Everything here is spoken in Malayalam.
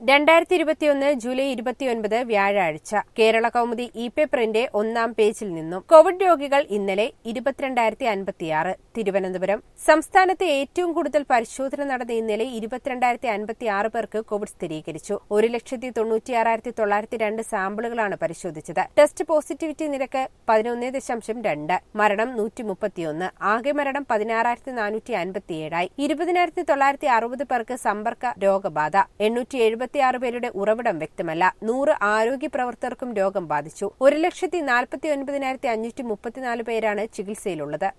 രണ്ടായിരത്തി ഇരുപത്തിയൊന്ന് ജൂലൈ ഇരുപത്തിയൊൻപത് വ്യാഴാഴ്ച കേരള കൗമുദി ഇ പേപ്പറിന്റെ ഒന്നാം പേജിൽ നിന്നും കോവിഡ് രോഗികൾ ഇന്നലെ ഇരുപത്തിരണ്ടായിരത്തി അൻപത്തിയാറ് തിരുവനന്തപുരം സംസ്ഥാനത്ത് ഏറ്റവും കൂടുതൽ പരിശോധന നടന്ന ഇന്നലെ ഇരുപത്തിരണ്ടായിരത്തി അൻപത്തിയാറ് പേർക്ക് കോവിഡ് സ്ഥിരീകരിച്ചു ഒരു ലക്ഷത്തി തൊണ്ണൂറ്റിയാറായിരത്തി തൊള്ളായിരത്തി രണ്ട് സാമ്പിളുകളാണ് പരിശോധിച്ചത് ടെസ്റ്റ് പോസിറ്റിവിറ്റി നിരക്ക് പതിനൊന്ന് ദശാംശം രണ്ട് മരണം നൂറ്റി മുപ്പത്തിയൊന്ന് ആകെ മരണം പതിനാറായിരത്തി നാനൂറ്റി അൻപത്തിയേഴായി ഇരുപതിനായിരത്തി തൊള്ളായിരത്തി അറുപത് പേർക്ക് സമ്പർക്ക രോഗബാധ എണ്ണൂറ്റി എഴുപത്തിയാറ് പേരുടെ ഉറവിടം വ്യക്തമല്ല നൂറ് ആരോഗ്യ പ്രവർത്തകർക്കും രോഗം ബാധിച്ചു ഒരു ലക്ഷത്തി നാൽപ്പത്തി ഒൻപതിനായിരത്തി അഞ്ഞൂറ്റി മുപ്പത്തിനാല് പേരാണ് ചികിത്സയിലുള്ളത്